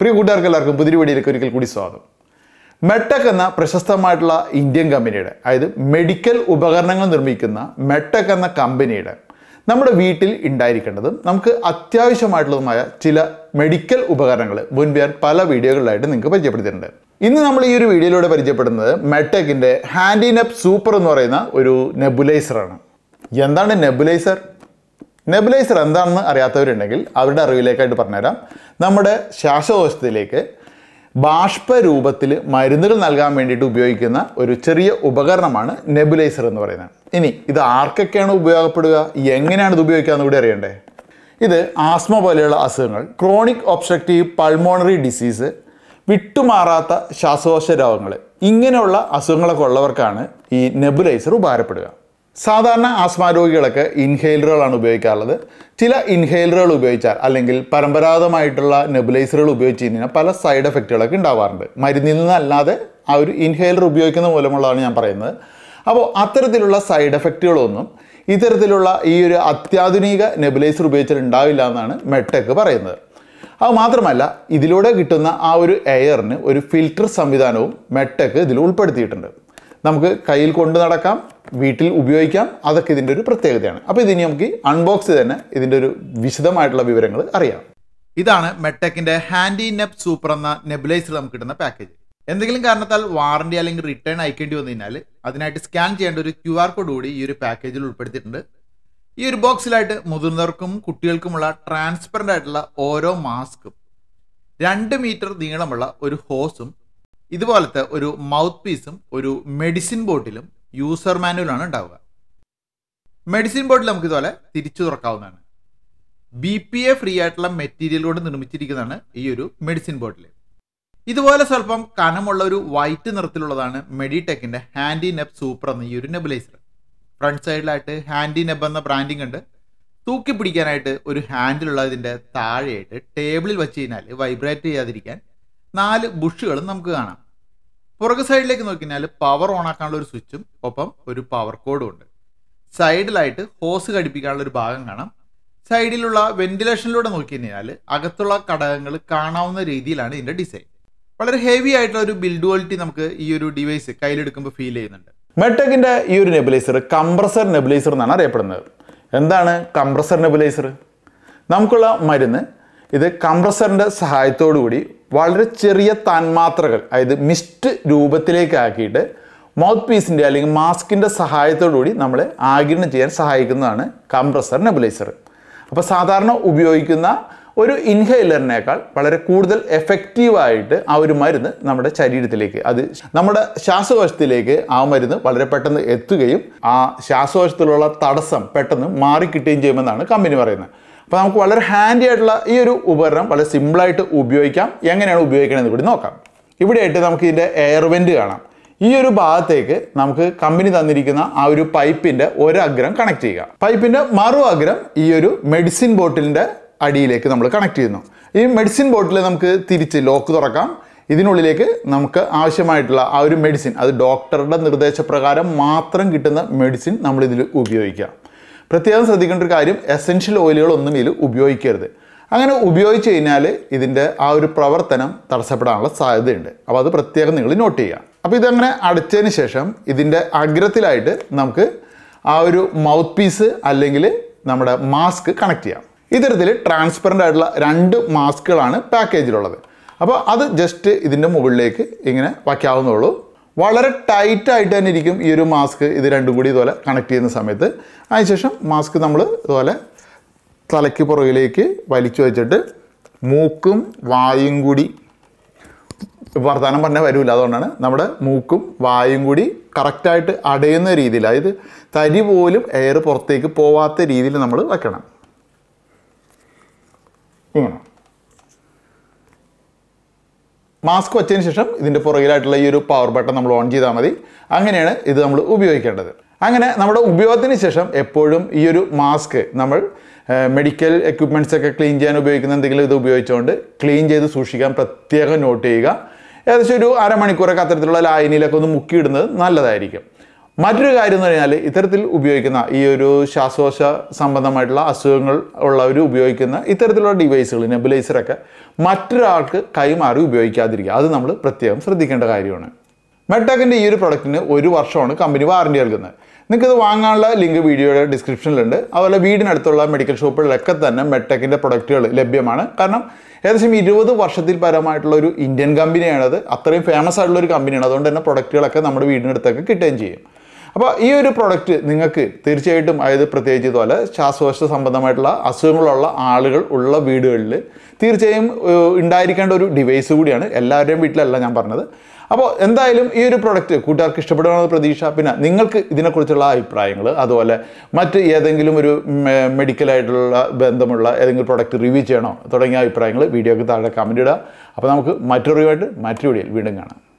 പ്രിയ കൂട്ടുകാർക്ക് എല്ലാവർക്കും പുതിയ വീഡിയോയിലേക്ക് ഒരിക്കൽ കൂടി സ്വാഗതം മെട്ടെക് എന്ന പ്രശസ്തമായിട്ടുള്ള ഇന്ത്യൻ കമ്പനിയുടെ അതായത് മെഡിക്കൽ ഉപകരണങ്ങൾ നിർമ്മിക്കുന്ന മെട്ടെക് എന്ന കമ്പനിയുടെ നമ്മുടെ വീട്ടിൽ ഉണ്ടായിരിക്കേണ്ടതും നമുക്ക് അത്യാവശ്യമായിട്ടുള്ളതുമായ ചില മെഡിക്കൽ ഉപകരണങ്ങൾ മുൻപ് ഞാൻ പല വീഡിയോകളിലായിട്ട് നിങ്ങൾക്ക് പരിചയപ്പെടുത്തിയിട്ടുണ്ട് ഇന്ന് നമ്മൾ ഈ ഒരു വീഡിയോയിലൂടെ പരിചയപ്പെടുന്നത് മെട്ടെക്കിൻ്റെ ഹാൻഡിനെപ്പ് സൂപ്പർ എന്ന് പറയുന്ന ഒരു നെബുലൈസറാണ് എന്താണ് നെബുലൈസർ നെബുലൈസർ എന്താണെന്ന് അറിയാത്തവരുണ്ടെങ്കിൽ അവരുടെ അറിവിലേക്കായിട്ട് പറഞ്ഞുതരാം നമ്മുടെ ശ്വാസകോശത്തിലേക്ക് ബാഷ്പ രൂപത്തിൽ മരുന്നുകൾ നൽകാൻ വേണ്ടിയിട്ട് ഉപയോഗിക്കുന്ന ഒരു ചെറിയ ഉപകരണമാണ് നെബുലൈസർ എന്ന് പറയുന്നത് ഇനി ഇത് ആർക്കൊക്കെയാണ് ഉപയോഗപ്പെടുക എങ്ങനെയാണ് ഇത് ഉപയോഗിക്കുക എന്ന് കൂടി അറിയണ്ടേ ഇത് ആസ്മ പോലെയുള്ള അസുഖങ്ങൾ ക്രോണിക് ഒബ്സ്ട്രക്റ്റീവ് പൾമോണറി ഡിസീസ് വിട്ടുമാറാത്ത ശ്വാസകോശ രോഗങ്ങൾ ഇങ്ങനെയുള്ള അസുഖങ്ങളൊക്കെ ഉള്ളവർക്കാണ് ഈ നെബുലൈസർ ഉപകാരപ്പെടുക സാധാരണ ആസ്മ രോഗികളൊക്കെ ഇൻഹെയിലറുകളാണ് ഉപയോഗിക്കാറുള്ളത് ചില ഇൻഹെയിലറുകൾ ഉപയോഗിച്ചാൽ അല്ലെങ്കിൽ പരമ്പരാഗതമായിട്ടുള്ള നെബുലൈസറുകൾ ഉപയോഗിച്ച് കഴിഞ്ഞാൽ പല സൈഡ് എഫക്റ്റുകളൊക്കെ ഉണ്ടാവാറുണ്ട് മരുന്നിൽ നിന്നല്ലാതെ ആ ഒരു ഇൻഹെയിലർ ഉപയോഗിക്കുന്ന മൂലമുള്ളതാണ് ഞാൻ പറയുന്നത് അപ്പോൾ അത്തരത്തിലുള്ള സൈഡ് എഫക്റ്റുകളൊന്നും ഇത്തരത്തിലുള്ള ഈ ഒരു അത്യാധുനിക നെബുലൈസർ ഉപയോഗിച്ചാൽ ഉണ്ടാവില്ല എന്നാണ് മെട്ടെക്ക് പറയുന്നത് അത് മാത്രമല്ല ഇതിലൂടെ കിട്ടുന്ന ആ ഒരു എയറിന് ഒരു ഫിൽട്ടർ സംവിധാനവും മെട്ടെക്ക് ഇതിൽ ഉൾപ്പെടുത്തിയിട്ടുണ്ട് നമുക്ക് കയ്യിൽ കൊണ്ടു നടക്കാം വീട്ടിൽ ഉപയോഗിക്കാം അതൊക്കെ ഇതിൻ്റെ ഒരു പ്രത്യേകതയാണ് അപ്പോൾ ഇതിനി നമുക്ക് അൺബോക്സ് തന്നെ ഇതിൻ്റെ ഒരു വിശദമായിട്ടുള്ള വിവരങ്ങൾ അറിയാം ഇതാണ് മെട്ടെക്കിൻ്റെ ഹാൻഡി നെബ് സൂപ്പർ എന്ന നെബുലൈസർ നമുക്ക് കിട്ടുന്ന പാക്കേജ് എന്തെങ്കിലും കാരണത്താൽ വാറണ്ടി അല്ലെങ്കിൽ റിട്ടേൺ അയക്കേണ്ടി വന്നു കഴിഞ്ഞാൽ അതിനായിട്ട് സ്കാൻ ചെയ്യേണ്ട ഒരു ക്യു ആർ കോഡ് കൂടി ഈ ഒരു പാക്കേജിൽ ഉൾപ്പെടുത്തിയിട്ടുണ്ട് ഈ ഒരു ബോക്സിലായിട്ട് മുതിർന്നവർക്കും കുട്ടികൾക്കുമുള്ള ട്രാൻസ്പെറൻ്റ് ആയിട്ടുള്ള ഓരോ മാസ്കും രണ്ട് മീറ്റർ നീളമുള്ള ഒരു ഹോസും ഇതുപോലത്തെ ഒരു മൗത്ത് പീസും ഒരു മെഡിസിൻ ബോട്ടിലും യൂസർ മാനുവലാണ് ഉണ്ടാവുക മെഡിസിൻ ബോട്ടിൽ നമുക്ക് ഇതുപോലെ തിരിച്ചു തുറക്കാവുന്നതാണ് ബി പി എ ഫ്രീ ആയിട്ടുള്ള മെറ്റീരിയൽ കൊണ്ട് നിർമ്മിച്ചിരിക്കുന്നതാണ് ഈ ഒരു മെഡിസിൻ ബോട്ടിൽ ഇതുപോലെ സ്വല്പം കനമുള്ള ഒരു വൈറ്റ് നിറത്തിലുള്ളതാണ് മെഡിടെക്കിന്റെ ഹാൻഡി നെബ് സൂപ്പർ എന്ന ഈ ഒരു നെബുലൈസർ ഫ്രണ്ട് സൈഡിലായിട്ട് ഹാൻഡി നെബ് എന്ന ബ്രാൻഡിംഗ് ഉണ്ട് തൂക്കി പിടിക്കാനായിട്ട് ഒരു ഹാൻഡിലുള്ള ഇതിന്റെ താഴെയായിട്ട് ടേബിളിൽ വെച്ച് കഴിഞ്ഞാൽ വൈബ്രേറ്റ് ചെയ്യാതിരിക്കാൻ നാല് ബുഷുകളും നമുക്ക് കാണാം പുറകു സൈഡിലേക്ക് നോക്കിക്കഴിഞ്ഞാൽ പവർ ഓൺ ആക്കാനുള്ള ഒരു സ്വിച്ചും ഒപ്പം ഒരു പവർ കോഡും ഉണ്ട് സൈഡിലായിട്ട് ഹോസ് ഘടിപ്പിക്കാനുള്ള ഒരു ഭാഗം കാണാം സൈഡിലുള്ള വെന്റിലേഷനിലൂടെ നോക്കിക്കഴിഞ്ഞാൽ അകത്തുള്ള ഘടകങ്ങൾ കാണാവുന്ന രീതിയിലാണ് ഇതിന്റെ ഡിസൈൻ വളരെ ഹെവി ആയിട്ടുള്ള ഒരു ബിൽഡ് ക്വാളിറ്റി നമുക്ക് ഈ ഒരു ഡിവൈസ് കയ്യിലെടുക്കുമ്പോൾ ഫീൽ ചെയ്യുന്നുണ്ട് മെട്ടെക്കിന്റെ ഈ ഒരു നെബുലൈസർ കംപ്രസർ നെബുലൈസർ എന്നാണ് അറിയപ്പെടുന്നത് എന്താണ് കംപ്രസർ നെബുലൈസർ നമുക്കുള്ള മരുന്ന് ഇത് കംപ്രസറിൻ്റെ സഹായത്തോടു കൂടി വളരെ ചെറിയ തന്മാത്രകൾ അതായത് മിസ്റ്റ് രൂപത്തിലേക്ക് ആക്കിയിട്ട് മൗത്ത് പീസിൻ്റെ അല്ലെങ്കിൽ മാസ്കിൻ്റെ സഹായത്തോടു കൂടി നമ്മളെ ആഗിരണം ചെയ്യാൻ സഹായിക്കുന്നതാണ് കംപ്രസർ നെബുലൈസർ അപ്പോൾ സാധാരണ ഉപയോഗിക്കുന്ന ഒരു ഇൻഹെയിലറിനേക്കാൾ വളരെ കൂടുതൽ എഫക്റ്റീവായിട്ട് ആ ഒരു മരുന്ന് നമ്മുടെ ശരീരത്തിലേക്ക് അത് നമ്മുടെ ശ്വാസകോശത്തിലേക്ക് ആ മരുന്ന് വളരെ പെട്ടെന്ന് എത്തുകയും ആ ശ്വാസകോശത്തിലുള്ള തടസ്സം പെട്ടെന്ന് മാറിക്കിട്ടുകയും ചെയ്യുമെന്നാണ് കമ്പനി പറയുന്നത് അപ്പോൾ നമുക്ക് വളരെ ഹാൻഡി ആയിട്ടുള്ള ഈ ഒരു ഉപകരണം വളരെ സിമ്പിളായിട്ട് ഉപയോഗിക്കാം എങ്ങനെയാണ് ഉപയോഗിക്കണമെന്ന് കൂടി നോക്കാം ഇവിടെയായിട്ട് നമുക്ക് ഇതിൻ്റെ എയർ വെൻറ്റ് കാണാം ഈ ഒരു ഭാഗത്തേക്ക് നമുക്ക് കമ്പനി തന്നിരിക്കുന്ന ആ ഒരു പൈപ്പിൻ്റെ ഒരഗ്രം കണക്ട് ചെയ്യുക പൈപ്പിൻ്റെ മറു അഗ്രം ഈ ഒരു മെഡിസിൻ ബോട്ടിലിൻ്റെ അടിയിലേക്ക് നമ്മൾ കണക്ട് ചെയ്യുന്നു ഈ മെഡിസിൻ ബോട്ടിൽ നമുക്ക് തിരിച്ച് ലോക്ക് തുറക്കാം ഇതിനുള്ളിലേക്ക് നമുക്ക് ആവശ്യമായിട്ടുള്ള ആ ഒരു മെഡിസിൻ അത് ഡോക്ടറുടെ നിർദ്ദേശപ്രകാരം മാത്രം കിട്ടുന്ന മെഡിസിൻ നമ്മൾ ഇതിൽ ഉപയോഗിക്കുക പ്രത്യേകം ശ്രദ്ധിക്കേണ്ട ഒരു കാര്യം എസെൻഷ്യൽ ഓയിലുകളൊന്നും ഇതിൽ ഉപയോഗിക്കരുത് അങ്ങനെ ഉപയോഗിച്ച് കഴിഞ്ഞാൽ ഇതിൻ്റെ ആ ഒരു പ്രവർത്തനം തടസ്സപ്പെടാനുള്ള സാധ്യതയുണ്ട് അപ്പോൾ അത് പ്രത്യേകം നിങ്ങൾ നോട്ട് ചെയ്യുക അപ്പോൾ ഇതങ്ങനെ അടച്ചതിന് ശേഷം ഇതിൻ്റെ അഗ്രത്തിലായിട്ട് നമുക്ക് ആ ഒരു മൗത്ത് പീസ് അല്ലെങ്കിൽ നമ്മുടെ മാസ്ക് കണക്ട് ചെയ്യാം ഇത്തരത്തിൽ ട്രാൻസ്പെറൻ്റ് ആയിട്ടുള്ള രണ്ട് മാസ്കുകളാണ് പാക്കേജിലുള്ളത് അപ്പോൾ അത് ജസ്റ്റ് ഇതിൻ്റെ മുകളിലേക്ക് ഇങ്ങനെ വയ്ക്കാവുന്നുള്ളൂ വളരെ ടൈറ്റ് ആയിട്ട് തന്നെ ഇരിക്കും ഈ ഒരു മാസ്ക് ഇത് രണ്ടും കൂടി ഇതുപോലെ കണക്ട് ചെയ്യുന്ന സമയത്ത് അതിനുശേഷം മാസ്ക് നമ്മൾ ഇതുപോലെ തലയ്ക്ക് പുറകിലേക്ക് വലിച്ചു വെച്ചിട്ട് മൂക്കും വായും കൂടി വർത്തമാനം പറഞ്ഞാൽ വരില്ല അതുകൊണ്ടാണ് നമ്മുടെ മൂക്കും വായും കൂടി കറക്റ്റായിട്ട് അടയുന്ന രീതിയിൽ അതായത് തരി പോലും എയർ പുറത്തേക്ക് പോവാത്ത രീതിയിൽ നമ്മൾ വെക്കണം ഇങ്ങനെ മാസ്ക് വെച്ചതിന് ശേഷം ഇതിൻ്റെ പുറകിലായിട്ടുള്ള ഈ ഒരു പവർ ബട്ടൺ നമ്മൾ ഓൺ ചെയ്താൽ മതി അങ്ങനെയാണ് ഇത് നമ്മൾ ഉപയോഗിക്കേണ്ടത് അങ്ങനെ നമ്മുടെ ഉപയോഗത്തിന് ശേഷം എപ്പോഴും ഈ ഒരു മാസ്ക് നമ്മൾ മെഡിക്കൽ എക്യുപ്മെൻറ്റ്സ് ഒക്കെ ക്ലീൻ ചെയ്യാൻ ഉപയോഗിക്കുന്ന എന്തെങ്കിലും ഇത് ഉപയോഗിച്ചുകൊണ്ട് ക്ലീൻ ചെയ്ത് സൂക്ഷിക്കാൻ പ്രത്യേകം നോട്ട് ചെയ്യുക ഏകദേശം ഒരു അരമണിക്കൂറൊക്കെ അത്തരത്തിലുള്ള ലായനിയിലൊക്കെ ഒന്ന് മുക്കിയിടുന്നത് നല്ലതായിരിക്കും മറ്റൊരു കാര്യം എന്ന് പറഞ്ഞാൽ ഇത്തരത്തിൽ ഉപയോഗിക്കുന്ന ഈ ഒരു ശ്വാസകോശ സംബന്ധമായിട്ടുള്ള അസുഖങ്ങൾ ഉള്ളവർ ഉപയോഗിക്കുന്ന ഇത്തരത്തിലുള്ള ഡിവൈസുകൾ നെബുലൈസറൊക്കെ മറ്റൊരാൾക്ക് കൈമാറി ഉപയോഗിക്കാതിരിക്കുക അത് നമ്മൾ പ്രത്യേകം ശ്രദ്ധിക്കേണ്ട കാര്യമാണ് മെഡ്ടെക്കിൻ്റെ ഈ ഒരു പ്രൊഡക്റ്റിന് ഒരു വർഷമാണ് കമ്പനി വാറണ്ടി നൽകുന്നത് നിങ്ങൾക്ക് ഇത് വാങ്ങാനുള്ള ലിങ്ക് വീഡിയോയുടെ ഡിസ്ക്രിപ്ഷനിലുണ്ട് അതുപോലെ വീടിനടുത്തുള്ള മെഡിക്കൽ ഷോപ്പുകളിലൊക്കെ തന്നെ മെഡ്ടെക്കിൻ്റെ പ്രൊഡക്റ്റുകൾ ലഭ്യമാണ് കാരണം ഏകദേശം ഇരുപത് വർഷത്തിൽ പരമായിട്ടുള്ള ഒരു ഇന്ത്യൻ കമ്പനിയാണത് അത്രയും ഫേമസ് ആയിട്ടുള്ള ഒരു കമ്പനിയാണ് അതുകൊണ്ട് തന്നെ പ്രൊഡക്റ്റുകളൊക്കെ നമ്മുടെ വീടിനടുത്തൊക്കെ കിട്ടുകയും ചെയ്യും അപ്പോൾ ഈ ഒരു പ്രൊഡക്റ്റ് നിങ്ങൾക്ക് തീർച്ചയായിട്ടും അതായത് പ്രത്യേകിച്ച് ഇതുപോലെ ശ്വാസകോശ സംബന്ധമായിട്ടുള്ള അസുഖങ്ങളുള്ള ആളുകൾ ഉള്ള വീടുകളിൽ തീർച്ചയായും ഏഹ്, ഉണ്ടായിരിക്കേണ്ട ഒരു ഡിവൈസ് കൂടിയാണ് എല്ലാവരുടെയും വീട്ടിലല്ല ഞാൻ പറഞ്ഞത് അപ്പോൾ എന്തായാലും ഈ ഒരു പ്രൊഡക്റ്റ് കൂട്ടുകാർക്ക് ഇഷ്ടപ്പെടുമെന്ന പ്രതീക്ഷ പിന്നെ നിങ്ങൾക്ക് ഇതിനെക്കുറിച്ചുള്ള അഭിപ്രായങ്ങൾ അതുപോലെ മറ്റ് ഏതെങ്കിലും ഒരു മെഡിക്കലായിട്ടുള്ള ബന്ധമുള്ള ഏതെങ്കിലും പ്രൊഡക്റ്റ് റിവ്യൂ ചെയ്യണോ തുടങ്ങിയ അഭിപ്രായങ്ങൾ വീഡിയോക്ക് താഴെ കമൻറ്റ് ഇടുക അപ്പോൾ നമുക്ക് മറ്റൊരു ആയിട്ട് മറ്റൊരു വീഡിയോയിൽ വീണ്ടും കാണാം